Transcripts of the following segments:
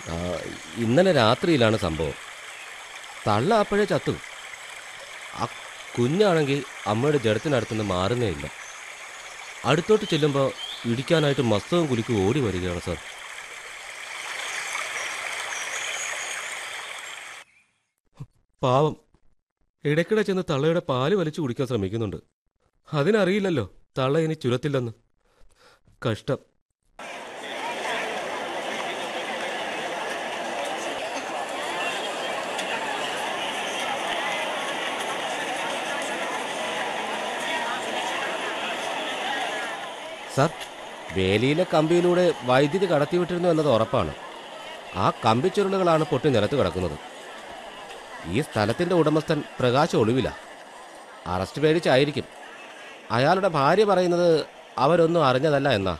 ആ, ഇന്നലെ രാത്രിയിലാണ് സംഭവം തള്ള അപ്പോഴേ ചത്തു ആ കുഞ്ഞാണെങ്കിൽ അമ്മയുടെ ജഡത്തിനടുത്തുനിന്ന് മാറുന്നേ ഇല്ല അടുത്തോട്ട് ചെല്ലുമ്പോൾ ഇടിക്കാനായിട്ട് മസ്തവും കുലുക്കും ഓടി വരികയാണ് സാർ പാവം ഇടയ്ക്കിടെ ചെന്ന് തള്ളയുടെ പാല് വലിച്ചു കുടിക്കാൻ ശ്രമിക്കുന്നുണ്ട് അതിനറിയില്ലല്ലോ തള്ള ഇനി ചുരത്തില്ലെന്ന് കഷ്ടം സാർ വേലിയിലെ കമ്പിയിലൂടെ വൈദ്യുതി കടത്തിവിട്ടിരുന്നു എന്നത് ഉറപ്പാണ് ആ കമ്പിച്ചുരുളുകളാണ് പൊട്ടി നിലത്ത് കിടക്കുന്നത് ഈ സ്ഥലത്തിന്റെ ഉടമസ്ഥൻ പ്രകാശ് ഒളിവില അറസ്റ്റ് പേടിച്ചായിരിക്കും അയാളുടെ ഭാര്യ പറയുന്നത് അവരൊന്നും അറിഞ്ഞതല്ല എന്നാ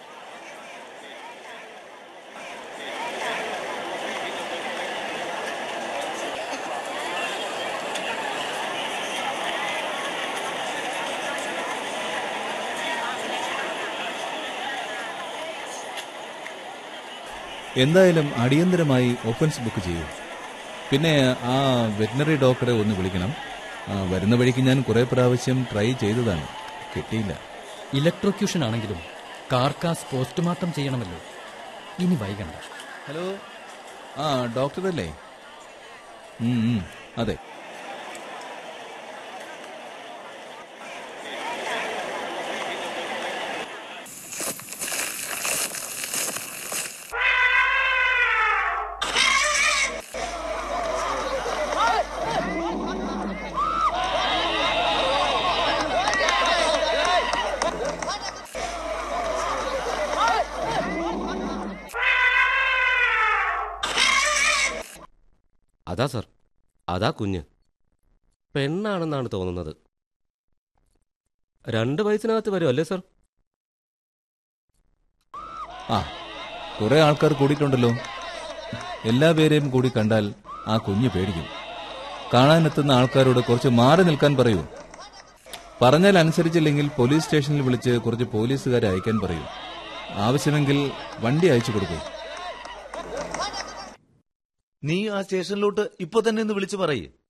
എന്തായാലും അടിയന്തരമായി ഒഫൻസ് ബുക്ക് ചെയ്യൂ പിന്നെ ആ വെറ്റിനറി ഡോക്ടറെ ഒന്ന് വിളിക്കണം ആ, വരുന്ന വഴിക്ക് ഞാൻ കുറെ പ്രാവശ്യം ട്രൈ ചെയ്തതാണ് കിട്ടിയില്ല ഇലക്ട്രോക്യൂഷൻ ആണെങ്കിലും കാർക്കാസ് പോസ്റ്റ്മോർട്ടം ചെയ്യണമല്ലോ ഇനി വൈകണ്ട ഹലോ ആ ഡോക്ടർ അല്ലേ ഉം, ഉം, അതെ അതാ സാർ അതാ കുഞ്ഞ് പെണ്ണാണെന്നാണ് തോന്നുന്നത് രണ്ട് വയസ്സിനകത്ത് വരും അല്ലേ സാർ ആ കുറെ ആൾക്കാർ കൂടിയിട്ടുണ്ടല്ലോ എല്ലാ പേരെയും കൂടി കണ്ടാൽ ആ കുഞ്ഞ് പേടിക്കും കാണാനെത്തുന്ന ആൾക്കാരോട് കുറച്ച് മാറി നിൽക്കാൻ പറയൂ പറഞ്ഞാൽ അനുസരിച്ചില്ലെങ്കിൽ പോലീസ് സ്റ്റേഷനിൽ വിളിച്ച് കുറച്ച് പോലീസുകാരെ അയക്കാൻ പറയൂ ആവശ്യമെങ്കിൽ വണ്ടി അയച്ചു കൊടുക്കൂ നീ ആ സ്റ്റേഷനിലോട്ട് ഇപ്പൊ തന്നെ ഒന്ന് വിളിച്ചു പറയേ